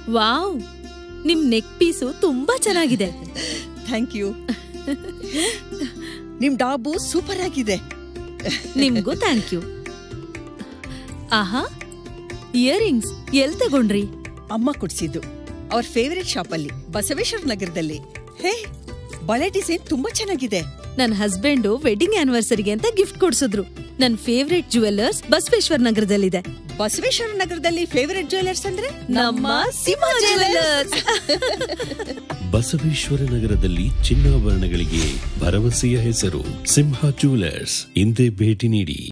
wow ನಿಮ್ neck piece ತುಂಬಾ ಚೆನ್ನಾಗಿದೆ ಥ್ಯಾಂಕ್ ಯು ನಿಮ್ ಡಾಬು ಸೂಪರ್ ಆಗಿದೆ ನಿಮ್ಗೂ ಥ್ಯಾಂಕ್ ಯು ಆಹಾ ಇಯರಿಂಗ್ಸ್ ಎಲ್ ತಗೊಂಡ್ರಿ ಅಮ್ಮ ಕೊಡ್ಸಿದ್ದು ಅವ್ರ ಫೇವರೆಟ್ ಶಾಪಲ್ಲಿ ಬಸವೇಶ್ವರ ನಗರದಲ್ಲಿ ಹೇ ಬಳೆ ಡಿಸೈನ್ ತುಂಬಾ ಚೆನ್ನಾಗಿದೆ ನನ್ ಹಸ್ಬೆಂಡು ವೆಡ್ಡಿಂಗ್ ಆನಿವರ್ಸರಿಗೆ ಅಂತ ಗಿಫ್ಟ್ ಕೊಡ್ಸಿದ್ರು ನನ್ ಫೇವ್ರೆಟ್ ಜುವೆಲ್ಲರ್ಸ್ ಬಸವೇಶ್ವರ್ ನಗರದಲ್ಲಿದೆ ಬಸವೇಶ್ವರ ನಗರದಲ್ಲಿ ಫೇವರೆಟ್ ಜ್ಯುವೆಲರ್ಸ್ ಅಂದ್ರೆ ನಮ್ಮ ಸಿಂಹ ಜುವೆಲ್ಲರ್ಸ್ ಬಸವೇಶ್ವರ ನಗರದಲ್ಲಿ ಚಿನ್ನಾಭರಣಗಳಿಗೆ ಭರವಸೆಯ ಹೆಸರು ಸಿಂಹ ಜ್ಯುವೆಲರ್ಸ್ ಹಿಂದೆ ಭೇಟಿ ನೀಡಿ